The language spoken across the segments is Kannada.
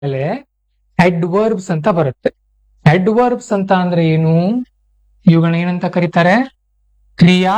ಆಮೇಲೆ ಅಡ್ವರ್ಬ್ಸ್ ಅಂತ ಬರುತ್ತೆ ಅಡ್ವರ್ಬ್ಸ್ ಅಂತ ಅಂದ್ರೆ ಏನು ಇವುಗಳನ್ನ ಏನಂತ ಕರೀತಾರೆ ಕ್ರಿಯಾ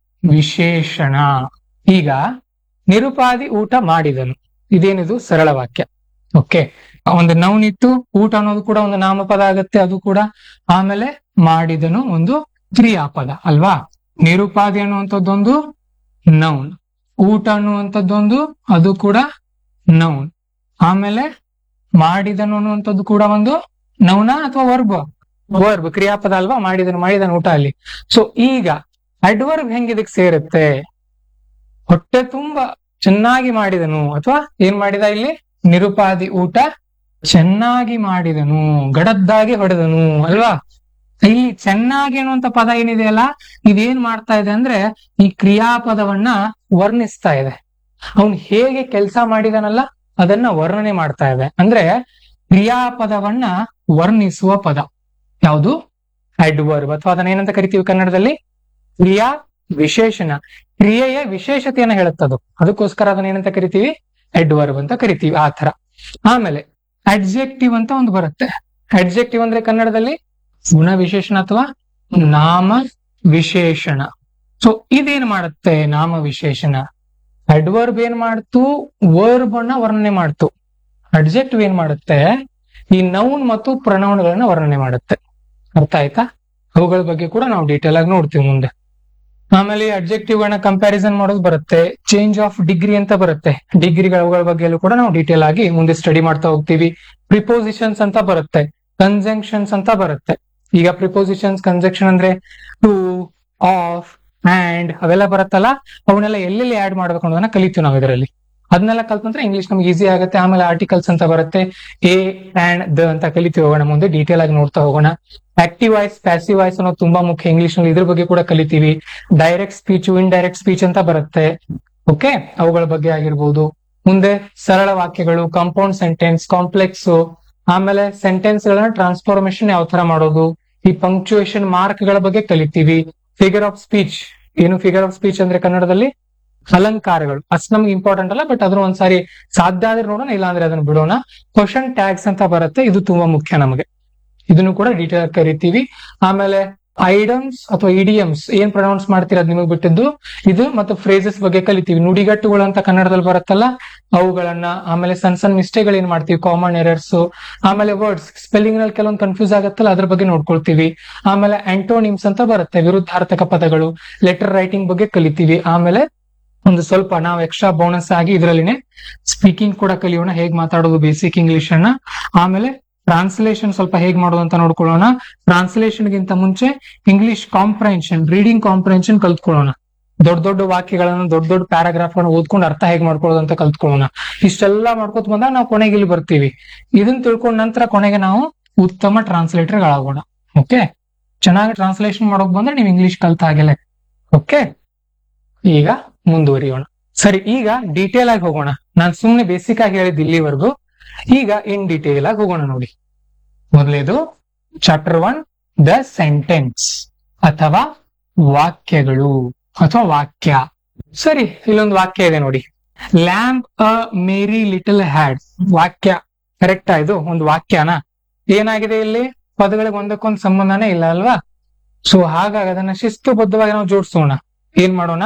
ವಿಶೇಷಣ ಈಗ ನಿರುಪಾದಿ ಊಟ ಮಾಡಿದನು ಇದೇನಿದು ಸರಳ ವಾಕ್ಯ ಓಕೆ ಒಂದು ನೌನ್ ಇತ್ತು ಊಟ ಅನ್ನೋದು ಕೂಡ ಒಂದು ನಾಮಪದ ಆಗತ್ತೆ ಅದು ಕೂಡ ಆಮೇಲೆ ಮಾಡಿದನು ಒಂದು ಕ್ರಿಯಾಪದ ಅಲ್ವಾ ನಿರುಪಾದಿ ಅನ್ನುವಂಥದ್ದೊಂದು ನೌನ್ ಊಟ ಅನ್ನುವಂಥದ್ದೊಂದು ಅದು ಕೂಡ ನೌನ್ ಆಮೇಲೆ ಮಾಡಿದನು ಅನ್ನುವಂಥದ್ದು ಕೂಡ ಒಂದು ನೌನ ಅಥವಾ ವರ್ಬ್ ವರ್ಬ್ ಕ್ರಿಯಾಪದ ಅಲ್ವಾ ಮಾಡಿದನು ಮಾಡಿದನು ಊಟ ಅಲ್ಲಿ ಸೊ ಈಗ ಅಡ್ವರ್ಬ್ ಹೆಂಗ್ ಇದಕ್ ಸೇರುತ್ತೆ ಹೊಟ್ಟೆ ತುಂಬಾ ಚೆನ್ನಾಗಿ ಮಾಡಿದನು ಅಥವಾ ಏನ್ ಮಾಡಿದ ಇಲ್ಲಿ ನಿರುಪಾದಿ ಊಟ ಚೆನ್ನಾಗಿ ಮಾಡಿದನು ಗಡದ್ದಾಗಿ ಹೊಡೆದನು ಅಲ್ವಾ ಇಲ್ಲಿ ಚೆನ್ನಾಗಿ ಅನ್ನುವಂತ ಪದ ಏನಿದೆಯಲ್ಲ ಇದೇನ್ ಮಾಡ್ತಾ ಇದೆ ಅಂದ್ರೆ ಈ ಕ್ರಿಯಾಪದವನ್ನ ವರ್ಣಿಸ್ತಾ ಇದೆ ಅವನ್ ಹೇಗೆ ಕೆಲಸ ಮಾಡಿದನಲ್ಲ ಅದನ್ನ ವರ್ಣನೆ ಮಾಡ್ತಾ ಇದೆ ಅಂದ್ರೆ ಕ್ರಿಯಾಪದವನ್ನ ವರ್ಣಿಸುವ ಪದ ಯಾವುದು ಅಡ್ವರ್ಬ್ ಅಥವಾ ಅದನ್ನ ಏನಂತ ಕರಿತೀವಿ ಕನ್ನಡದಲ್ಲಿ ಕ್ರಿಯಾ ವಿಶೇಷಣ ಕ್ರಿಯೆಯ ವಿಶೇಷತೆಯನ್ನ ಹೇಳುತ್ತದು ಅದಕ್ಕೋಸ್ಕರ ಅದನ್ನ ಏನಂತ ಕರಿತೀವಿ ಅಡ್ವರ್ಬ್ ಅಂತ ಕರಿತೀವಿ ಆ ತರ ಆಮೇಲೆ ಅಡ್ಜೆಕ್ಟಿವ್ ಅಂತ ಒಂದು ಬರುತ್ತೆ ಅಡ್ಜೆಕ್ಟಿವ್ ಅಂದ್ರೆ ಕನ್ನಡದಲ್ಲಿ ಗುಣ ವಿಶೇಷಣ ಅಥವಾ ನಾಮ ವಿಶೇಷಣ ಸೊ ಇದೇನ್ ಮಾಡುತ್ತೆ ನಾಮ ವಿಶೇಷಣ ಅಡ್ವರ್ಬ್ ಏನ್ ಮಾಡ್ತು ವರ್ಬ್ ಅನ್ನ ವರ್ಣನೆ ಮಾಡ್ತು ಅಡ್ಜೆಕ್ಟಿವ್ ಏನ್ ಮಾಡುತ್ತೆ ಈ ನೌನ್ ಮತ್ತು ಪ್ರನೌನ್ಗಳನ್ನ ವರ್ಣನೆ ಮಾಡುತ್ತೆ ಅರ್ಥ ಆಯ್ತಾ ಅವುಗಳ ಬಗ್ಗೆ ಕೂಡ ನಾವು ಡೀಟೇಲ್ ಆಗಿ ನೋಡ್ತೀವಿ ಮುಂದೆ ಆಮೇಲೆ ಅಡ್ಜೆಕ್ಟಿವ್ ಗಳನ್ನ ಕಂಪ್ಯಾರಿಸನ್ ಮಾಡೋದು ಬರುತ್ತೆ ಚೇಂಜ್ ಆಫ್ ಡಿಗ್ರಿ ಅಂತ ಬರುತ್ತೆ ಡಿಗ್ರಿಗಳ ಅವುಗಳ ಬಗ್ಗೆ ಕೂಡ ನಾವು ಡೀಟೇಲ್ ಆಗಿ ಮುಂದೆ ಸ್ಟಡಿ ಮಾಡ್ತಾ ಹೋಗ್ತೀವಿ ಪ್ರಿಪೋಸಿಷನ್ಸ್ ಅಂತ ಬರುತ್ತೆ ಕನ್ಜಂಕ್ಷನ್ಸ್ ಅಂತ ಬರುತ್ತೆ ಈಗ ಪ್ರಿಪೋಸಿಷನ್ಸ್ ಕನ್ಜಂಕ್ಷನ್ ಅಂದ್ರೆ ಟು ಆಫ್ ಅಂಡ್ ಅವೆಲ್ಲ ಬರುತ್ತಲ್ಲ ಅವನ್ನೆಲ್ಲ ಎಲ್ಲೆಲ್ಲಿ ಆಡ್ ಮಾಡ್ಬೇಕು ಅನ್ನೋದನ್ನ ಕಲಿತೀವಿ ನಾವು ಇದರಲ್ಲಿ ಅದನ್ನೆಲ್ಲ ಕಲ್ತಂದ್ರೆ ಇಂಗ್ಲಿಷ್ ನಮ್ಗೆ ಈಸಿ ಆಗುತ್ತೆ ಆಮೇಲೆ ಆರ್ಟಿಕಲ್ಸ್ ಅಂತ ಬರುತ್ತೆ ಎ ಅಂಡ್ ದ ಅಂತ ಕಲಿತೀವಿ ಹೋಗೋಣ ಮುಂದೆ ಡೀಟೇಲ್ ಆಗಿ ನೋಡ್ತಾ ಹೋಗೋಣ ಆಕ್ಟಿವ್ ವಾಯ್ಸ್ ಪ್ಯಾಸಿವ್ ವಾಯ್ಸ್ ಅನ್ನೋದು ತುಂಬಾ ಮುಖ್ಯ ಇಂಗ್ಲಿಷ್ ನಲ್ಲಿ ಇದ್ರ ಬಗ್ಗೆ ಕೂಡ ಕಲಿತೀವಿ ಡೈರೆಕ್ಟ್ ಸ್ಪೀಚ್ ಇಂಡೈರೆಕ್ಟ್ ಸ್ಪೀಚ್ ಅಂತ ಬರುತ್ತೆ ಓಕೆ ಅವುಗಳ ಬಗ್ಗೆ ಆಗಿರ್ಬೋದು ಮುಂದೆ ಸರಳ ವಾಕ್ಯಗಳು ಕಾಂಪೌಂಡ್ ಸೆಂಟೆನ್ಸ್ ಕಾಂಪ್ಲೆಕ್ಸ್ ಆಮೇಲೆ ಸೆಂಟೆನ್ಸ್ ಗಳನ್ನ ಟ್ರಾನ್ಸ್ಫಾರ್ಮೇಶನ್ ಯಾವ ತರ ಮಾಡೋದು ಈ ಪಂಕ್ಚುಯೇಷನ್ ಮಾರ್ಕ್ ಗಳ ಬಗ್ಗೆ ಕಲಿತೀವಿ ಫಿಗರ್ ಆಫ್ ಸ್ಪೀಚ್ ಏನು ಫಿಗರ್ ಆಫ್ ಸ್ಪೀಚ್ ಅಂದ್ರೆ ಕನ್ನಡದಲ್ಲಿ ಅಲಂಕಾರಗಳು ಅಷ್ಟು ನಮ್ಗೆ ಇಂಪಾರ್ಟೆಂಟ್ ಅಲ್ಲ ಬಟ್ ಅದನ್ನ ಒಂದ್ಸಾರಿ ಸಾಧ್ಯ ಆದ್ರೆ ನೋಡೋಣ ಇಲ್ಲ ಅಂದ್ರೆ ಅದನ್ನ ಬಿಡೋಣ ಕ್ವಶನ್ ಟ್ಯಾಗ್ಸ್ ಅಂತ ಬರುತ್ತೆ ಇದು ತುಂಬಾ ಮುಖ್ಯ ನಮಗೆ ಇದನ್ನು ಕೂಡ ಡೀಟೇಲ್ ಕರಿತೀವಿ ಆಮೇಲೆ ಐಡಮ್ಸ್ ಅಥವಾ ಇಡಿಯಮ್ಸ್ ಏನ್ ಪ್ರೊನೌನ್ಸ್ ಮಾಡ್ತೀರ ಅದ್ ನಿಮಗೆ ಬಿಟ್ಟಿದ್ದು ಇದು ಮತ್ತು ಫ್ರೇಸಸ್ ಬಗ್ಗೆ ಕಲಿತೀವಿ ನುಡಿಗಟ್ಟುಗಳು ಅಂತ ಕನ್ನಡದಲ್ಲಿ ಬರುತ್ತಲ್ಲ ಅವುಗಳನ್ನ ಆಮೇಲೆ ಸಣ್ಣ ಸಣ್ಣ ಮಿಸ್ಟೇಕ್ ಏನ್ ಮಾಡ್ತೀವಿ ಕಾಮನ್ ಎರರ್ಸ್ ಆಮೇಲೆ ವರ್ಡ್ಸ್ ಸ್ಪೆಲ್ಲಿಂಗ್ ನಲ್ಲಿ ಕೆಲವೊಂದು ಕನ್ಫ್ಯೂಸ್ ಆಗತ್ತಲ್ಲ ಅದ್ರ ಬಗ್ಗೆ ನೋಡ್ಕೊಳ್ತೀವಿ ಆಮೇಲೆ ಆಂಟೋನಿಮ್ಸ್ ಅಂತ ಬರುತ್ತೆ ವಿರುದ್ಧಾರ್ಥಕ ಪದಗಳು ಲೆಟರ್ ರೈಟಿಂಗ್ ಬಗ್ಗೆ ಕಲಿತೀವಿ ಆಮೇಲೆ ಒಂದು ಸ್ವಲ್ಪ ನಾವು ಎಕ್ಸ್ಟ್ರಾ ಬೋನಸ್ ಆಗಿ ಇದರಲ್ಲಿನೇ ಸ್ಪೀಕಿಂಗ್ ಕೂಡ ಕಲಿಯೋಣ ಹೇಗ್ ಮಾತಾಡೋದು ಬೇಸಿಕ್ ಇಂಗ್ಲಿಷ್ ಅನ್ನ ಆಮೇಲೆ ಟ್ರಾನ್ಸ್ಲೇಷನ್ ಸ್ವಲ್ಪ ಹೇಗ್ ಮಾಡೋದು ಅಂತ ನೋಡ್ಕೊಳ್ಳೋಣ ಟ್ರಾನ್ಸ್ಲೇಷನ್ ಗಿಂತ ಮುಂಚೆ ಇಂಗ್ಲಿಷ್ ಕಾಂಪ್ರಹೆನ್ಷನ್ ರೀಡಿಂಗ್ ಕಾಂಪ್ರಹೆನ್ಷನ್ ಕಲ್ತ್ಕೊಳ್ಳೋಣ ದೊಡ್ಡ ದೊಡ್ಡ ವಾಕ್ಯಗಳನ್ನು ದೊಡ್ಡ ದೊಡ್ಡ ಪ್ಯಾರಾಗ್ರಾಫ್ ಗಳನ್ನ ಓದ್ಕೊಂಡು ಅರ್ಥ ಹೇಗ್ ಮಾಡ್ಕೊಳ್ಳೋದು ಅಂತ ಕಲ್ತ್ಕೊಳ್ಳೋಣ ಇಷ್ಟೆಲ್ಲ ಮಾಡ್ಕೊತ ಬಂದಾಗ ನಾವು ಕೊನೆಗೆ ಇಲ್ಲಿ ಬರ್ತೀವಿ ಇದನ್ನ ತಿಳ್ಕೊಂಡ ನಂತರ ಕೊನೆಗೆ ನಾವು ಉತ್ತಮ ಟ್ರಾನ್ಸ್ಲೇಟರ್ ಗಳಾಗೋಣ ಓಕೆ ಚೆನ್ನಾಗಿ ಟ್ರಾನ್ಸ್ಲೇಷನ್ ಮಾಡೋಕ್ ಬಂದ್ರೆ ನೀವು ಇಂಗ್ಲಿಷ್ ಕಲ್ತ ಹಾಗೆಲೆ ಓಕೆ ಈಗ ಮುಂದುವರಿಯೋಣ ಸರಿ ಈಗ ಡೀಟೇಲ್ ಆಗಿ ಹೋಗೋಣ ನಾನು ಸುಮ್ನೆ ಬೇಸಿಕ್ ಆಗಿ ಹೇಳಿದ್ದು ಇಲ್ಲಿವರೆಗೂ ಈಗ ಇನ್ ಡೀಟೇಲ್ ಆಗಿ ಹೋಗೋಣ ನೋಡಿ ಮೊದಲೇದು ಚಾಪ್ಟರ್ ಒನ್ ದ ಸೆಂಟೆನ್ಸ್ ಅಥವಾ ವಾಕ್ಯಗಳು ಅಥವಾ ವಾಕ್ಯ ಸರಿ ಇಲ್ಲೊಂದು ವಾಕ್ಯ ಇದೆ ನೋಡಿ lamp a Mary little had ವಾಕ್ಯ ಕರೆಕ್ಟ್ ಇದು ಒಂದು ವಾಕ್ಯನ ಏನಾಗಿದೆ ಇಲ್ಲಿ ಪದಗಳಿಗೆ ಒಂದಕ್ಕೊಂದು ಸಂಬಂಧನೇ ಇಲ್ಲ ಅಲ್ವಾ ಸೊ ಹಾಗಾಗಿ ಅದನ್ನ ಶಿಸ್ತುಬದ್ಧವಾಗಿ ನಾವು ಜೋಡಿಸೋಣ ಏನ್ ಮಾಡೋಣ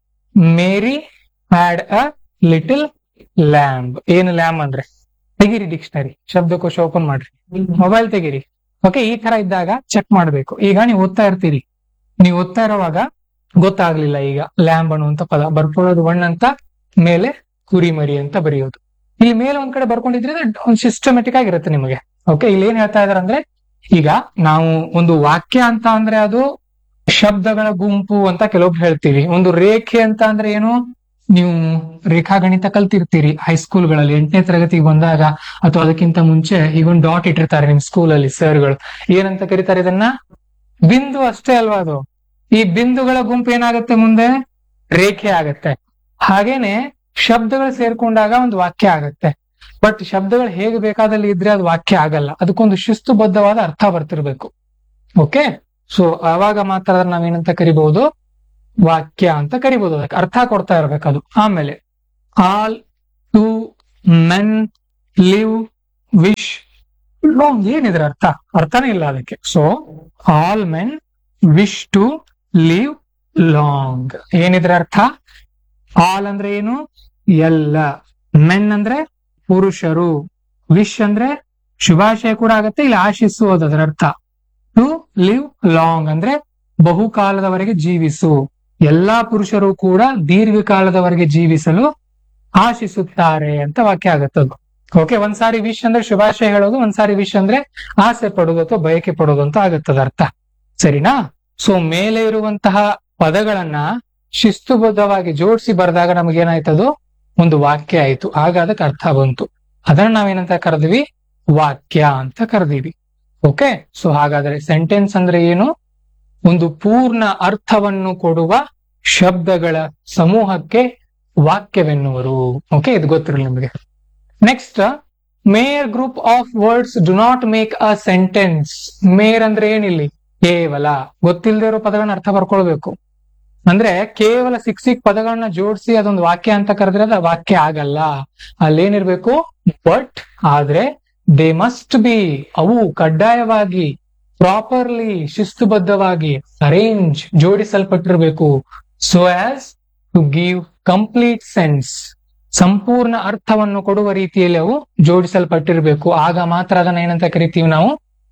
Mary had a little lamb ಏನು ಲ್ಯಾಂಬ್ ಅಂದ್ರೆ ತೆಗಿರಿ ಡಿಕ್ಷನರಿ ಶಬ್ದಕೋಶ ಓಪನ್ ಮಾಡ್ರಿ ಮೊಬೈಲ್ ತೆಗಿರಿ ಓಕೆ ಈ ತರ ಇದ್ದಾಗ ಚೆಕ್ ಮಾಡ್ಬೇಕು ಈಗ ನೀವು ಓದ್ತಾ ಇರ್ತೀರಿ ನೀವು ಓದ್ತಾ ಇರೋವಾಗ ಗೊತ್ತಾಗ್ಲಿಲ್ಲ ಈಗ ಲ್ಯಾಂಬ್ ಅನ್ನುವಂತ ಪದ ಬರ್ಕೊಳ್ಳೋದು ಒಣ್ ಅಂತ ಮೇಲೆ ಕುರಿಮರಿ ಅಂತ ಬರೆಯೋದು ಇಲ್ಲಿ ಮೇಲೆ ಒಂದ್ ಕಡೆ ಬರ್ಕೊಂಡಿದ್ರೆ ಒಂದು ಸಿಸ್ಟಮೆಟಿಕ್ ಆಗಿರುತ್ತೆ ನಿಮಗೆ ಓಕೆ ಇಲ್ಲಿ ಏನ್ ಹೇಳ್ತಾ ಇದಾರೆ ಅಂದ್ರೆ ಈಗ ನಾವು ಒಂದು ವಾಕ್ಯ ಅಂತ ಅಂದ್ರೆ ಅದು ಶಬ್ದಗಳ ಗುಂಪು ಅಂತ ಕೆಲವೊಬ್ರು ಹೇಳ್ತೀವಿ ಒಂದು ರೇಖೆ ಅಂತ ಅಂದ್ರೆ ಏನು ನೀವು ರೇಖಾಗಣಿತ ಕಲ್ತಿರ್ತೀರಿ ಹೈಸ್ಕೂಲ್ಗಳಲ್ಲಿ ಎಂಟನೇ ತರಗತಿಗೆ ಬಂದಾಗ ಅಥವಾ ಅದಕ್ಕಿಂತ ಮುಂಚೆ ಈಗ ಒಂದು ಡಾಟ್ ಇಟ್ಟಿರ್ತಾರೆ ನಿಮ್ ಸ್ಕೂಲಲ್ಲಿ ಸರ್ಗಳು ಏನಂತ ಕರೀತಾರೆ ಇದನ್ನ ಬಿಂದು ಅಷ್ಟೇ ಅಲ್ವಾ ಅದು ಈ ಬಿಂದುಗಳ ಗುಂಪು ಏನಾಗುತ್ತೆ ಮುಂದೆ ರೇಖೆ ಆಗತ್ತೆ ಹಾಗೇನೆ ಶಬ್ದಗಳು ಸೇರ್ಕೊಂಡಾಗ ಒಂದು ವಾಕ್ಯ ಆಗತ್ತೆ ಬಟ್ ಶಬ್ದಗಳು ಹೇಗೆ ಬೇಕಾದಲ್ಲಿ ಇದ್ರೆ ಅದು ವಾಕ್ಯ ಆಗಲ್ಲ ಅದಕ್ಕೊಂದು ಶಿಸ್ತುಬದ್ಧವಾದ ಅರ್ಥ ಬರ್ತಿರ್ಬೇಕು ಓಕೆ ಸೊ ಅವಾಗ ಮಾತ್ರ ಅದನ್ನ ನಾವೇನಂತ ಕರಿಬಹುದು ವಾಕ್ಯ ಅಂತ ಕರಿಬಹುದು ಅದಕ್ಕೆ ಅರ್ಥ ಕೊಡ್ತಾ ಇರ್ಬೇಕು ಅದು ಆಮೇಲೆ all to men live wish long ಏನಿದ್ರ ಅರ್ಥ ಅರ್ಥನೇ ಇಲ್ಲ ಅದಕ್ಕೆ so all men wish to live long ಏನಿದ್ರ ಅರ್ಥ ಆಲ್ ಅಂದ್ರೆ ಏನು ಎಲ್ಲ ಮೆನ್ ಅಂದ್ರೆ ಪುರುಷರು ವಿಶ್ ಅಂದ್ರೆ ಶುಭಾಶಯ ಕೂಡ ಆಗತ್ತೆ ಇಲ್ಲಿ ಆಶಿಸುವುದು ಅದರ ಅರ್ಥ ಟು ಲಿವ್ ಲಾಂಗ್ ಅಂದ್ರೆ ಬಹುಕಾಲದವರೆಗೆ ಜೀವಿಸು ಎಲ್ಲಾ ಪುರುಷರು ಕೂಡ ದೀರ್ಘಕಾಲದವರೆಗೆ ಜೀವಿಸಲು ಆಶಿಸುತ್ತಾರೆ ಅಂತ ವಾಕ್ಯ ಆಗತ್ತದು ಓಕೆ ಒಂದ್ಸಾರಿ ವಿಶ್ ಅಂದ್ರೆ ಶುಭಾಶಯ ಹೇಳೋದು ಒಂದ್ಸಾರಿ ವಿಶ್ ಅಂದ್ರೆ ಆಸೆ ಪಡೋದು ಅಥವಾ ಬಯಕೆ ಪಡೋದು ಅಂತ ಆಗತ್ತದ ಅರ್ಥ ಸರಿನಾ ಸೊ ಮೇಲೆ ಇರುವಂತಹ ಪದಗಳನ್ನ ಶಿಸ್ತುಬದ್ಧವಾಗಿ ಜೋಡಿಸಿ ಬರೆದಾಗ ನಮಗೇನಾಯ್ತದು ಒಂದು ವಾಕ್ಯ ಆಯ್ತು ಆಗ ಅದಕ್ಕೆ ಅರ್ಥ ಬಂತು ಅದನ್ನ ನಾವೇನಂತ ಕರೆದ್ವಿ ವಾಕ್ಯ ಅಂತ ಕರೆದಿವಿ ಓಕೆ ಸೊ ಹಾಗಾದ್ರೆ ಸೆಂಟೆನ್ಸ್ ಅಂದ್ರೆ ಏನು ಒಂದು ಪೂರ್ಣ ಅರ್ಥವನ್ನು ಕೊಡುವ ಶಬ್ದಗಳ ಸಮೂಹಕ್ಕೆ ವಾಕ್ಯವೆನ್ನುವರು ಓಕೆ ಇದು ಗೊತ್ತಿರಲಿ ನಿಮಗೆ next mere group of words do not make a sentence mere ಅಂದ್ರೆ ಏನಿಲ್ಲಿ ಕೇವಲ ಗೊತ್ತಿಲ್ಲದೆ ಇರೋ ಪದಗಳನ್ನ ಅರ್ಥ ಬರ್ಕೊಳ್ಬೇಕು ಅಂದ್ರೆ ಕೇವಲ ಸಿಕ್ ಸಿಕ್ ಪದಗಳನ್ನ ಜೋಡಿಸಿ ಅದೊಂದು ವಾಕ್ಯ ಅಂತ ಕರೆದ್ರೆ ಅದು ವಾಕ್ಯ ಆಗಲ್ಲ ಅಲ್ಲೇನಿರ್ಬೇಕು ಬಟ್ ಆದ್ರೆ ದೇ ಮಸ್ಟ್ ಬಿ ಅವು ಕಡ್ಡಾಯವಾಗಿ ಪ್ರಾಪರ್ಲಿ ಶಿಸ್ತುಬದ್ಧವಾಗಿ ಅರೇಂಜ್ ಜೋಡಿಸಲ್ಪಟ್ಟಿರಬೇಕು so as to give complete sense ಸಂಪೂರ್ಣ ಅರ್ಥವನ್ನು ಕೊಡುವ ರೀತಿಯಲ್ಲಿ ಅವು ಜೋಡಿಸಲ್ಪಟ್ಟಿರಬೇಕು ಆಗ ಮಾತ್ರ ಅದನ್ನ ಏನಂತ ಕರಿತೀವಿ ನಾವು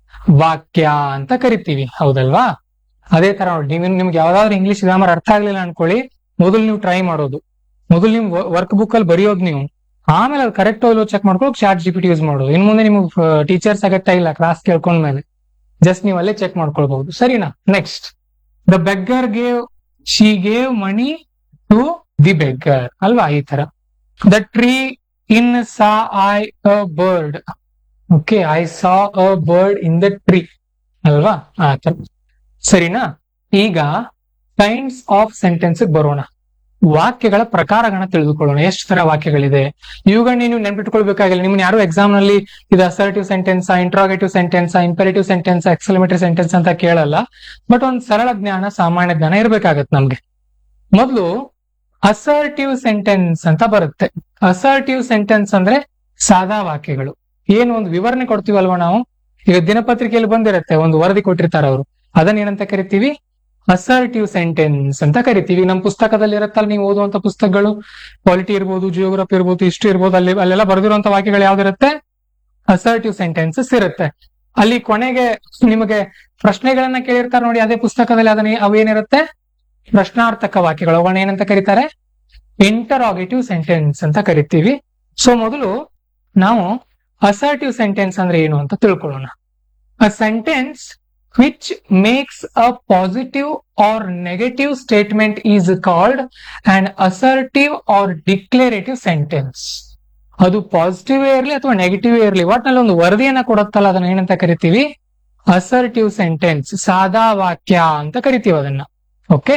ವಾಕ್ಯ ಅಂತ ಕರಿತೀವಿ ಹೌದಲ್ವಾ ಅದೇ ತರ ನೋಡಿ ನೀವು ನಿಮ್ಗೆ ಯಾವ್ದಾದ್ರು ಇಂಗ್ಲಿಷ್ ಗ್ರಾಮರ್ ಅರ್ಥ ಆಗ್ಲಿಲ್ಲ ಅನ್ಕೊಳ್ಳಿ ಮೊದಲು ನೀವು ಟ್ರೈ ಮಾಡೋದು ಮೊದಲು ನೀವು ವರ್ಕ್ ಬುಕ್ ಅಲ್ಲಿ ಬರೆಯೋದು ನೀವು ಆಮೇಲೆ ಅದು ಕರೆಕ್ಟ್ ಹೋಗ್ಲೋ ಚೆಕ್ ಮಾಡ್ಕೊಂಡು chat G P T use ಮಾಡೋದು ಇನ್ ಮುಂದೆ ನಿಮ್ಗೆ ಟೀಚರ್ಸ್ ಅಗತ್ಯ ಇಲ್ಲ ಕ್ಲಾಸ್ ಕೇಳ್ಕೊಂಡ್ಮೇಲೆ ಜಸ್ಟ್ ನೀವು ಅಲ್ಲೇ ಚೆಕ್ ಮಾಡ್ಕೊಳ್ಬಹುದು ಸರಿನಾ next the beggar gave she gave money to the beggar ಅಲ್ವಾ ಈ ತರ the tree in saw I a bird okay I saw a bird in the tree ಅಲ್ವಾ ಆತರ ಸರಿನಾ ಈಗ ಕೈಂಡ್ಸ್ ಆಫ್ ಸೆಂಟೆನ್ಸ್ ಬರೋಣ ವಾಕ್ಯಗಳ ಪ್ರಕಾರಗಳನ್ನ ತಿಳಿದುಕೊಳ್ಳೋಣ ಎಷ್ಟು ತರ ವಾಕ್ಯಗಳಿದೆ ಇವುಗಳನ್ನ ನೀವು ನೆನ್ಪಿಟ್ಕೊಳ್ಬೇಕಾಗಿಲ್ಲ ನಿಮ್ನ ಯಾರು ಎಕ್ಸಾಮ್ ನಲ್ಲಿ ಇದು assertive sentence interrogative sentence imperative sentence exclamatory sentence ಅಂತ ಕೇಳಲ್ಲ ಬಟ್ ಒಂದ್ ಸರಳ ಜ್ಞಾನ ಸಾಮಾನ್ಯ ಜ್ಞಾನ ಇರ್ಬೇಕಾಗತ್ತೆ ನಮ್ಗೆ ಮೊದಲು ಅಸರ್ಟಿವ್ ಸೆಂಟೆನ್ಸ್ ಅಂತ ಬರುತ್ತೆ ಅಸರ್ಟಿವ್ ಸೆಂಟೆನ್ಸ್ ಅಂದ್ರೆ ಸಾದಾ ವಾಕ್ಯಗಳು ಏನು ಒಂದು ವಿವರಣೆ ಕೊಡ್ತೀವಲ್ವಾ ನಾವು ಈಗ ದಿನಪತ್ರಿಕೆಯಲ್ಲಿ ಬಂದಿರತ್ತೆ ಒಂದು ವರದಿ ಕೊಟ್ಟಿರ್ತಾರೆ ಅವರು ಅದನ್ನ ಏನಂತ ಕರಿತೀವಿ ಅಸರ್ಟಿವ್ ಸೆಂಟೆನ್ಸ್ ಅಂತ ಕರಿತೀವಿ ನಮ್ಮ ಪುಸ್ತಕದಲ್ಲಿ ಇರತ್ತಲ್ಲ ನೀವು ಓದುವಂತ ಪುಸ್ತಕಗಳು ಪಾಲಿಟಿ ಇರ್ಬೋದು ಜಿಯೋಗ್ರಫಿ ಇರ್ಬೋದು ಹಿಸ್ಟ್ರಿ ಇರ್ಬೋದು ಅಲ್ಲಿ ಅಲ್ಲೆಲ್ಲ ಬರೆದಿರುವಂತ ವಾಕ್ಯಗಳು ಯಾವ್ದಿರುತ್ತೆ ಅಸರ್ಟಿವ್ ಸೆಂಟೆನ್ಸಸ್ ಇರುತ್ತೆ ಅಲ್ಲಿ ಕೊನೆಗೆ ನಿಮಗೆ ಪ್ರಶ್ನೆಗಳನ್ನ ಕೇಳಿರ್ತಾರೆ ನೋಡಿ ಅದೇ ಪುಸ್ತಕದಲ್ಲಿ ಅದನ್ನ ಅವೇನಿರುತ್ತೆ ಪ್ರಶ್ನಾರ್ಥಕ ವಾಕ್ಯಗಳು ಅವುಗಳನ್ನ ಏನಂತ ಕರೀತಾರೆ ಇಂಟರಾಗೇಟಿವ್ ಸೆಂಟೆನ್ಸ್ ಅಂತ ಕರಿತೀವಿ ಸೊ ಮೊದಲು ನಾವು ಅಸರ್ಟಿವ್ ಸೆಂಟೆನ್ಸ್ ಅಂದ್ರೆ ಏನು ಅಂತ ತಿಳ್ಕೊಳ್ಳೋಣ a sentence which makes a positive or negative statement is called an assertive or declarative sentence. ಅದು ಪಾಸಿಟಿವ್ ಇರಲಿ ಅಥವಾ ನೆಗೆಟಿವ್ ಇರಲಿ ಒಟ್ನಲ್ಲಿ ಒಂದು ವರದಿಯನ್ನ ಕೊಡುತ್ತಲ್ಲ ಅದನ್ನ ಏನಂತ ಕರಿತೀವಿ ಅಸರ್ಟಿವ್ ಸೆಂಟೆನ್ಸ್ ಸಾದಾ ವಾಕ್ಯ ಅಂತ ಕರಿತೀವಿ ಅದನ್ನ ಓಕೆ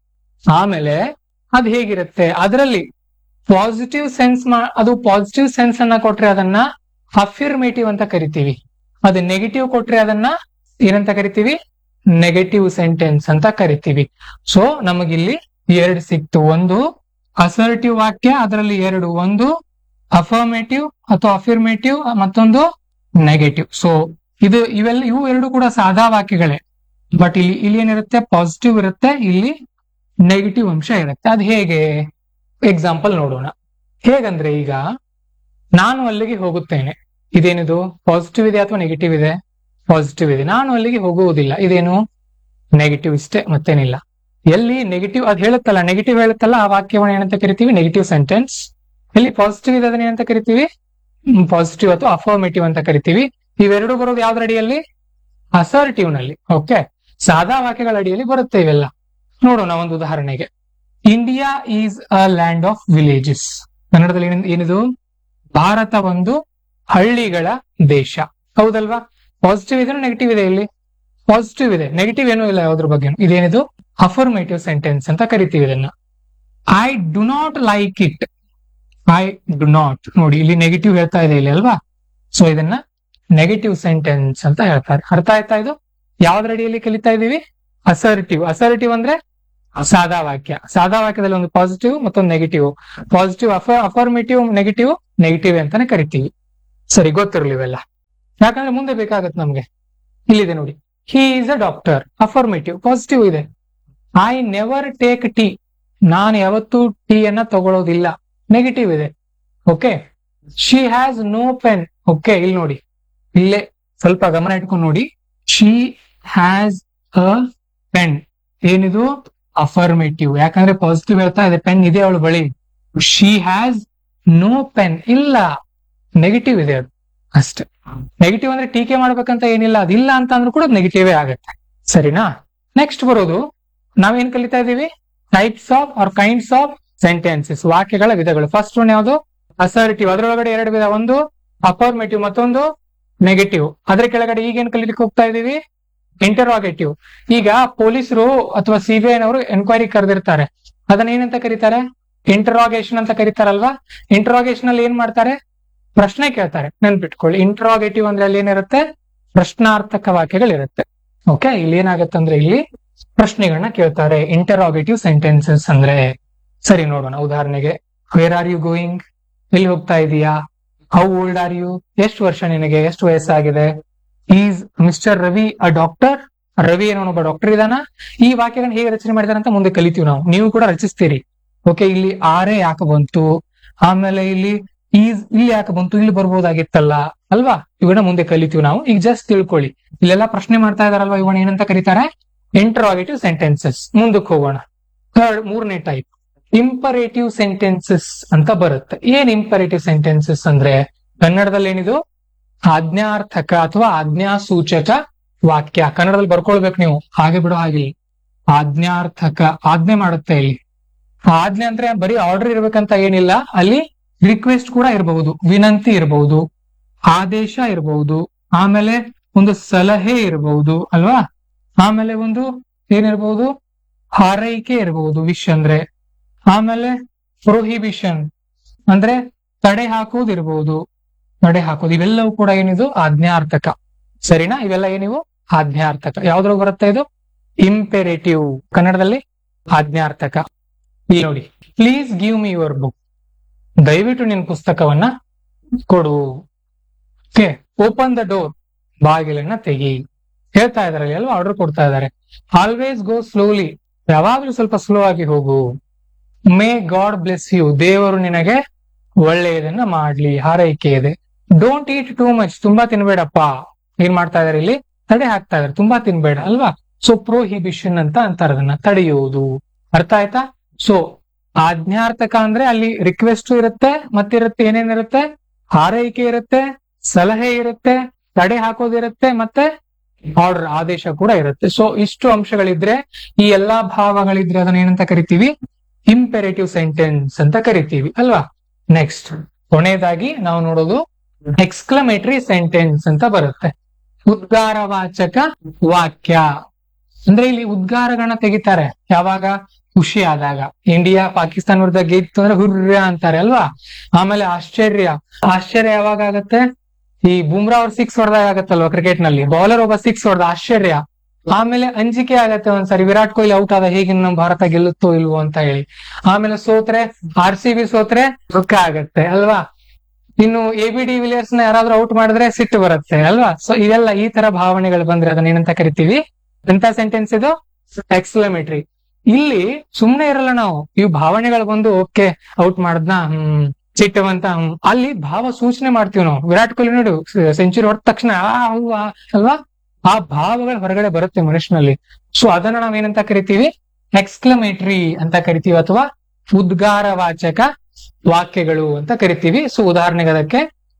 ಆಮೇಲೆ ಅದು ಹೇಗಿರುತ್ತೆ ಅದರಲ್ಲಿ ಪಾಸಿಟಿವ್ ಸೆನ್ಸ್ ಅದು ಪಾಸಿಟಿವ್ ಸೆನ್ಸ್ ಅನ್ನ ಕೊಟ್ರೆ ಅದನ್ನ ಅಫಿರ್ಮೇಟಿವ್ ಅಂತ ಕರಿತೀವಿ ಅದು ನೆಗೆಟಿವ್ ಕೊಟ್ರೆ ಅದನ್ನ ಏನಂತ ಕರಿತೀವಿ ನೆಗೆಟಿವ್ ಸೆಂಟೆನ್ಸ್ ಅಂತ ಕರಿತೀವಿ ಸೊ ನಮಗಿಲ್ಲಿ ಎರಡು ಸಿಕ್ತು ಒಂದು ಅಸರ್ಟಿವ್ ವಾಕ್ಯ ಅದರಲ್ಲಿ ಎರಡು ಒಂದು ಅಫರ್ಮೇಟಿವ್ ಅಥವಾ ಅಫಿರ್ಮೇಟಿವ್ ಮತ್ತೊಂದು ನೆಗೆಟಿವ್ ಸೊ ಇದು ಇವೆಲ್ಲ ಇವು ಎರಡು ಕೂಡ ಸಾದಾ ವಾಕ್ಯಗಳೇ ಬಟ್ ಇಲ್ಲಿ ಇಲ್ಲಿ ಏನಿರುತ್ತೆ ಪಾಸಿಟಿವ್ ಇರುತ್ತೆ ಇಲ್ಲಿ ನೆಗೆಟಿವ್ ಅಂಶ ಇರುತ್ತೆ ಅದು ಹೇಗೆ ಎಕ್ಸಾಂಪಲ್ ನೋಡೋಣ ಹೇಗಂದ್ರೆ ಈಗ ನಾನು ಅಲ್ಲಿಗೆ ಹೋಗುತ್ತೇನೆ ಇದೇನಿದು ಪಾಸಿಟಿವ್ ಇದೆ ಅಥವಾ ನೆಗೆಟಿವ್ ಇದೆ ಪಾಸಿಟಿವ್ ಇದೆ ನಾನು ಅಲ್ಲಿಗೆ ಹೋಗುವುದಿಲ್ಲ ಇದೇನು ನೆಗೆಟಿವ್ ಇಷ್ಟೇ ಮತ್ತೇನಿಲ್ಲ ಎಲ್ಲಿ ನೆಗೆಟಿವ್ ಅದು ಹೇಳುತ್ತಲ್ಲ ನೆಗೆಟಿವ್ ಹೇಳುತ್ತಲ್ಲ ಆ ವಾಕ್ಯವನ್ನು ಏನಂತ ಕರಿತೀವಿ ನೆಗೆಟಿವ್ ಸೆಂಟೆನ್ಸ್ ಎಲ್ಲಿ ಪಾಸಿಟಿವ್ ಇದೆ ಅದನ್ನ ಏನಂತ ಕರಿತೀವಿ ಪಾಸಿಟಿವ್ ಅಥವಾ ಅಫರ್ಮೇಟಿವ್ ಅಂತ ಕರಿತೀವಿ ಇವೆರಡು ಬರೋದು ಯಾವ್ದ್ರ ಅಡಿಯಲ್ಲಿ ಅಸರ್ಟಿವ್ ನಲ್ಲಿ ಓಕೆ ಸಾದಾ ವಾಕ್ಯಗಳ ಅಡಿಯಲ್ಲಿ ಬರುತ್ತೆ ಇವೆಲ್ಲ ನೋಡೋಣ ಒಂದು ಉದಾಹರಣೆಗೆ India is a land of villages ಕನ್ನಡದಲ್ಲಿ ಏನ್- ಏನಿದು ಭಾರತ ಒಂದು ಹಳ್ಳಿಗಳ ದೇಶ ಹೌದಲ್ವಾ ಪಾಸಿಟಿವ್ ಇದೆ ನೆಗೆಟಿವ್ ಇದೆ ಇಲ್ಲಿ ಪಾಸಿಟಿವ್ ಇದೆ ನೆಗೆಟಿವ್ ಏನೂ ಇಲ್ಲ ಯಾವ್ದ್ರ ಬಗ್ಗೆ ಇದೇನಿದು ಅಫರ್ಮೇಟಿವ್ ಸೆಂಟೆನ್ಸ್ ಅಂತ ಕರಿತೀವಿ ಇದನ್ನ I do not like it I do not ನೋಡಿ ಇಲ್ಲಿ ನೆಗೆಟಿವ್ ಹೇಳ್ತಾ ಇದೆ ಇಲ್ಲಿ ಅಲ್ವಾ ಸೊ ಇದನ್ನ ನೆಗೆಟಿವ್ ಸೆಂಟೆನ್ಸ್ ಅಂತ ಹೇಳ್ತಾರೆ ಅರ್ಥ ಆಯ್ತಾ ಇದು ಯಾವ್ದ್ರ ಅಡಿಯಲ್ಲಿ ಕಲಿತಾ ಇದೀವಿ ಅಸರ್ಟಿವ್ ಅಸರ್ಟಿವ್ ಅಂದ್ರೆ ಸಾದಾ ವಾಕ್ಯ ಸಾದಾ ವಾಕ್ಯದಲ್ಲಿ ಒಂದು ಪಾಸಿಟಿವ್ ಮತ್ತೊಂದು negative positive affirmative negative negative ಅಂತಾನೆ ಕರಿತೀವಿ ಸರಿ ಗೊತ್ತಿರ್ಲಿವೆಲ್ಲ ಯಾಕಂದ್ರೆ ಮುಂದೆ ಬೇಕಾಗತ್ತೆ ನಮ್ಗೆ ಇಲ್ಲಿದೆ ನೋಡಿ he is a doctor affirmative positive ಇದೆ ಐ ನೆವರ್ ಟೇಕ್ ಟೀ ನಾನು ಯಾವತ್ತೂ ಟೀ ಅನ್ನ ತಗೊಳ್ಳೋದಿಲ್ಲ ನೆಗೆಟಿವ್ ಇದೆ okay she has no pen okay ಇಲ್ಲಿ ನೋಡಿ ಇಲ್ಲೇ ಸ್ವಲ್ಪ ಗಮನ ಇಟ್ಕೊಂಡು ನೋಡಿ ಶಿ ಹ್ಯಾಸ್ ಅ ಪೆನ್ ಏನಿದು ಅಫರ್ಮೇಟಿವ್ ಯಾಕಂದ್ರೆ ಪಾಸಿಟಿವ್ ಹೇಳ್ತಾ ಇದೆ ಪೆನ್ ಇದೆ ಅವಳು ಬಳಿ ಶಿ ಹ್ಯಾಸ್ ನೋ ಪೆನ್ ಇಲ್ಲ ನೆಗೆಟಿವ್ ಇದೆ ಅದು ಅಷ್ಟೇ ನೆಗೆಟಿವ್ ಅಂದ್ರೆ ಟೀಕೆ ಮಾಡ್ಬೇಕಂತ ಏನಿಲ್ಲ ಅದಿಲ್ಲ ಅಂತ ಅಂದ್ರೂ ಕೂಡ ನೆಗೆಟಿವೇ ಆಗುತ್ತೆ ಸರಿನಾ ನೆಕ್ಸ್ಟ್ ಬರೋದು ನಾವೇನ್ ಕಲಿತಾ ಇದೀವಿ types of or kinds of sentences ವಾಕ್ಯಗಳ ವಿಧಗಳು ಫಸ್ಟ್ ಒನ್ ಯಾವುದು ಅಸರ್ಟಿವ್ ಅದರೊಳಗಡೆ ಎರಡು ವಿಧ ಒಂದು ಅಫರ್ಮೇಟಿವ್ ಮತ್ತೊಂದು ನೆಗೆಟಿವ್ ಅದ್ರ ಕೆಳಗಡೆ ಈಗೇನ್ ಕಲಿಲಿಕ್ಕೆ ಹೋಗ್ತಾ ಇದೀವಿ ಇಂಟರೋಗೇಟಿವ್ ಈಗ ಪೊಲೀಸರು ಅಥವಾ ಸಿಬಿಐ ನವರು ಎನ್ಕ್ವೈರಿ ಕರೆದಿರ್ತಾರೆ ಅದನ್ನ ಏನಂತ ಕರೀತಾರೆ ಇಂಟರೋಗೇಷನ್ ಅಂತ ಕರೀತಾರಲ್ವಾ ಇಂಟರೋಗೇಷನ್ ಅಲ್ಲಿ ಏನ್ ಮಾಡ್ತಾರೆ ಪ್ರಶ್ನೆ ಕೇಳ್ತಾರೆ ನೆನ್ಪಿಟ್ಕೊಳ್ಳಿ ಇಂಟರೋಗೇಟಿವ್ ಅಂದ್ರೆ ಅಲ್ಲಿ ಏನಿರುತ್ತೆ ಪ್ರಶ್ನಾರ್ಥಕ ವಾಕ್ಯಗಳಿರುತ್ತೆ ಓಕೆ ಇಲ್ಲಿ ಏನಾಗುತ್ತೆ ಅಂದ್ರೆ ಇಲ್ಲಿ ಪ್ರಶ್ನೆಗಳನ್ನ ಕೇಳ್ತಾರೆ ಇಂಟರೋಗೇಟಿವ್ ಸೆಂಟೆನ್ಸಸ್ ಅಂದ್ರೆ ಸರಿ ನೋಡೋಣ ಉದಾಹರಣೆಗೆ ವೇರ್ ಆರ್ ಯು ಗೋಯಿಂಗ್ ಎಲ್ಲಿ ಹೋಗ್ತಾ ಇದೀಯಾ ಹೌ ಓಲ್ಡ್ ಆರ್ ಯು ಎಷ್ಟು ವರ್ಷ ನಿನಗೆ ಎಷ್ಟು ವಯಸ್ಸಾಗಿದೆ is mister Ravi a doctor Ravi ಏನೋ ಒಬ್ಬ ಡಾಕ್ಟರ್ ಇದಾನ ಈ ವಾಕ್ಯಗಳನ್ನ ಹೇಗೆ ರಚನೆ ಮಾಡಿದಾರೆ ಅಂತ ಮುಂದೆ ಕಲಿತೀವಿ ನಾವು ನೀವು ಕೂಡ ರಚಿಸ್ತೀರಿ ಓಕೆ ಇಲ್ಲಿ ಆರೇ ಯಾಕೆ ಬಂತು ಆಮೇಲೆ ಇಲ್ಲಿ ಈಸ್ ಇಲ್ಲಿ ಯಾಕೆ ಬಂತು ಇಲ್ಲಿ ಬರ್ಬೋದಾಗಿತ್ತಲ್ಲ ಅಲ್ವಾ ಇವನ್ನ ಮುಂದೆ ಕಲಿತೀವಿ ನಾವು ಈಗ ಜಸ್ಟ್ ತಿಳ್ಕೊಳ್ಳಿ ಇಲ್ಲೆಲ್ಲ ಪ್ರಶ್ನೆ ಮಾಡ್ತಾ ಇದಾರಲ್ವಾ ಇವನ್ನ ಏನಂತ ಕರೀತಾರೆ ಇಂಟರಾಗೇಟಿವ್ ಸೆಂಟೆನ್ಸಸ್ ಮುಂದಕ್ಕೆ ಹೋಗೋಣ ಥರ್ಡ್ ಮೂರನೇ ಟೈಪ್ ಇಂಪರೇಟಿವ್ ಸೆಂಟೆನ್ಸಸ್ ಅಂತ ಬರುತ್ತೆ ಏನ್ ಇಂಪರೇಟಿವ್ ಸೆಂಟೆನ್ಸಸ್ ಅಂದ್ರೆ ಕನ್ನಡದಲ್ಲಿ ಏನಿದು ಆಜ್ಞಾರ್ಥಕ ಅಥವಾ ಆಜ್ಞಾಸೂಚಕ ವಾಕ್ಯ ಕನ್ನಡದಲ್ಲಿ ಬರ್ಕೊಳ್ಬೇಕು ನೀವು ಹಾಗೆ ಬಿಡೋ ಹಾಗಿಲ್ಲ ಆಜ್ಞಾರ್ಥಕ ಆಜ್ಞೆ ಮಾಡುತ್ತೆ ಇಲ್ಲಿ ಆಜ್ಞೆ ಅಂದ್ರೆ ಬರೀ ಆರ್ಡರ್ ಇರ್ಬೇಕಂತ ಏನಿಲ್ಲ ಅಲ್ಲಿ ರಿಕ್ವೆಸ್ಟ್ ಕೂಡ ಇರಬಹುದು ವಿನಂತಿ ಇರಬಹುದು ಆದೇಶ ಇರಬಹುದು ಆಮೇಲೆ ಒಂದು ಸಲಹೆ ಇರಬಹುದು ಅಲ್ವಾ ಆಮೇಲೆ ಒಂದು ಏನಿರಬಹುದು ಹಾರೈಕೆ ಇರಬಹುದು ವಿಶ್ ಅಂದ್ರೆ ಆಮೇಲೆ ಪ್ರೊಹಿಬಿಷನ್ ಅಂದ್ರೆ ತಡೆ ಹಾಕೋದು ಇರಬಹುದು ತಡೆ ಹಾಕೋದು ಇವೆಲ್ಲವೂ ಕೂಡ ಏನಿದು ಆಜ್ಞಾರ್ಥಕ ಸರಿನಾ ಇವೆಲ್ಲ ಏನಿವು ಆಜ್ಞಾರ್ಥಕ ಯಾವ್ದ್ರಾಗ ಬರುತ್ತೆ ಇದು ಇಂಪೆರೇಟಿವ್ ಕನ್ನಡದಲ್ಲಿ ಆಜ್ಞಾರ್ಥಕ ಇಲ್ಲಿ ನೋಡಿ please give me your book ದಯವಿಟ್ಟು ನಿನ್ ಪುಸ್ತಕವನ್ನ ಕೊಡು ಓಕೆ ಓಪನ್ ದ ಡೋರ್ ಬಾಗಿಲನ್ನ ತೆಗಿ ಹೇಳ್ತಾ ಇದಾರೆ ಅಲ್ವಾ ಆರ್ಡರ್ ಕೊಡ್ತಾ ಇದಾರೆ ಆಲ್ವೇಸ್ ಗೋ ಸ್ಲೋಲಿ ಯಾವಾಗ್ಲೂ ಸ್ವಲ್ಪ ಸ್ಲೋ ಆಗಿ ಹೋಗು ಮೇ ಗಾಡ್ ಬ್ಲೆಸ್ ಯು ದೇವರು ನಿನಗೆ ಒಳ್ಳೆಯದನ್ನ ಮಾಡ್ಲಿ ಹಾರೈಕೆ ಇದೆ ಡೋಂಟ್ ಈಟ್ ಟೂ ಮಚ್ ತುಂಬಾ ತಿನ್ಬೇಡಪ್ಪ ಏನ್ ಮಾಡ್ತಾ ಇದಾರೆ ಇಲ್ಲಿ ತಡೆ ಹಾಕ್ತಾ ಇದಾರೆ ತುಂಬಾ ತಿನ್ಬೇಡ ಅಲ್ವಾ ಸೊ ಪ್ರೋಹಿಬಿಷನ್ ಅಂತ ಅಂತಾರೆ ಅದನ್ನ ತಡೆಯುವುದು ಅರ್ಥ ಆಯ್ತಾ ಸೊ ಆಜ್ಞಾರ್ಥಕ ಅಂದ್ರೆ ಅಲ್ಲಿ ರಿಕ್ವೆಸ್ಟ್ ಇರುತ್ತೆ ಮತ್ತಿರುತ್ತೆ ಏನೇನಿರುತ್ತೆ ಹಾರೈಕೆ ಇರುತ್ತೆ ಸಲಹೆ ಇರುತ್ತೆ ತಡೆ ಹಾಕೋದಿರುತ್ತೆ ಮತ್ತೆ ಆರ್ಡರ್ ಆದೇಶ ಕೂಡ ಇರುತ್ತೆ ಸೊ ಇಷ್ಟು ಅಂಶಗಳಿದ್ರೆ ಈ ಎಲ್ಲಾ ಭಾವಗಳಿದ್ರೆ ಅದನ್ನ ಏನಂತ ಕರಿತೀವಿ ಇಂಪೆರೇಟಿವ್ ಸೆಂಟೆನ್ಸ್ ಅಂತ ಕರಿತೀವಿ ಅಲ್ವಾ ನೆಕ್ಸ್ಟ್ ಕೊನೆಯದಾಗಿ ನಾವು ನೋಡೋದು ಎಕ್ಸ್ಕ್ಲಮೇಟರಿ ಸೆಂಟೆನ್ಸ್ ಅಂತ ಬರುತ್ತೆ ಉದ್ಗಾರವಾಚಕ ವಾಕ್ಯ ಅಂದ್ರೆ ಇಲ್ಲಿ ಉದ್ಗಾರಗಳನ್ನ ತೆಗಿತಾರೆ ಯಾವಾಗ ಖುಷಿ ಆದಾಗ ಇಂಡಿಯಾ ಪಾಕಿಸ್ತಾನ ವಿರುದ್ಧ ಗೆದ್ದು ಅಂದ್ರೆ ಹುರ್ರ ಅಂತಾರೆ ಅಲ್ವಾ ಆಮೇಲೆ ಆಶ್ಚರ್ಯ ಆಶ್ಚರ್ಯ ಯಾವಾಗ ಆಗತ್ತೆ ಈ ಬುಮ್ರಾ ಅವ್ರ ಸಿಕ್ಸ್ ಹೊಡೆದಾಗ ಆಗತ್ತಲ್ವಾ ಕ್ರಿಕೆಟ್ ನಲ್ಲಿ ಬೌಲರ್ ಒಬ್ಬ ಸಿಕ್ಸ್ ಹೊಡೆದ ಆಶ್ಚರ್ಯ ಆಮೇಲೆ ಅಂಜಿಕೆ ಆಗತ್ತೆ ಒಂದ್ಸರಿ ವಿರಾಟ್ ಕೊಹ್ಲಿ ಔಟ್ ಆದ ಹೇಗೆ ನಮ್ಮ ಭಾರತ ಗೆಲ್ಲುತ್ತೋ ಇಲ್ವೋ ಅಂತ ಹೇಳಿ ಆಮೇಲೆ ಸೋತ್ರೆ ಆರ್ ಸಿ ಬಿ ಸೋತ್ರೆ ದುಃಖ ಆಗತ್ತೆ ಅಲ್ವಾ ಇನ್ನು ಎ ಬಿ ಡಿ ವಿಲಿಯರ್ಸ್ ನ ಯಾರಾದ್ರೂ ಔಟ್ ಮಾಡಿದ್ರೆ ಸಿಟ್ಟು ಬರುತ್ತೆ ಅಲ್ವಾ ಸೊ ಇದೆಲ್ಲ ಈ ತರ ಭಾವನೆಗಳು ಬಂದ್ರೆ ಅದನ್ನ ಏನಂತ ಕರಿತೀವಿ ಎಂತ ಸೆಂಟೆನ್ಸ್ ಇದು ಎಕ್ಸ್ಲಮೇಟ್ರಿ ಇಲ್ಲಿ ಸುಮ್ನೆ ಇರಲ್ಲ ನಾವು ಇವು ಭಾವನೆಗಳು ಬಂದು ಓಕೆ ಔಟ್ ಮಾಡದ್ನ ಹ್ಮ್ ಸಿಟ್ಟವಂತ ಹ್ಮ್ ಅಲ್ಲಿ ಭಾವ ಸೂಚನೆ ಮಾಡ್ತೀವಿ ನಾವು ವಿರಾಟ್ ಕೊಹ್ಲಿ ನೋಡು ಸೆಂಚುರಿ ಹೊಡೆದ ತಕ್ಷಣ ಆ ಹೌ ಆ ಅಲ್ವಾ ಆ ಭಾವಗಳು ಹೊರಗಡೆ ಬರುತ್ತೆ ಮನುಷ್ಯನಲ್ಲಿ ಸೊ ಅದನ್ನ ನಾವ್ ಏನಂತ ಕರಿತೀವಿ ಎಕ್ಸ್ಕ್ಲಮೇಟ್ರಿ ಅಂತ ಕರಿತೀವಿ ಅಥವಾ ಉದ್ಗಾರವಾಚಕ ವಾಕ್ಯಗಳು ಅಂತ ಕರಿತೀವಿ ಸೊ ಉದಾಹರಣೆಗೆ ಅದಕ್ಕೆ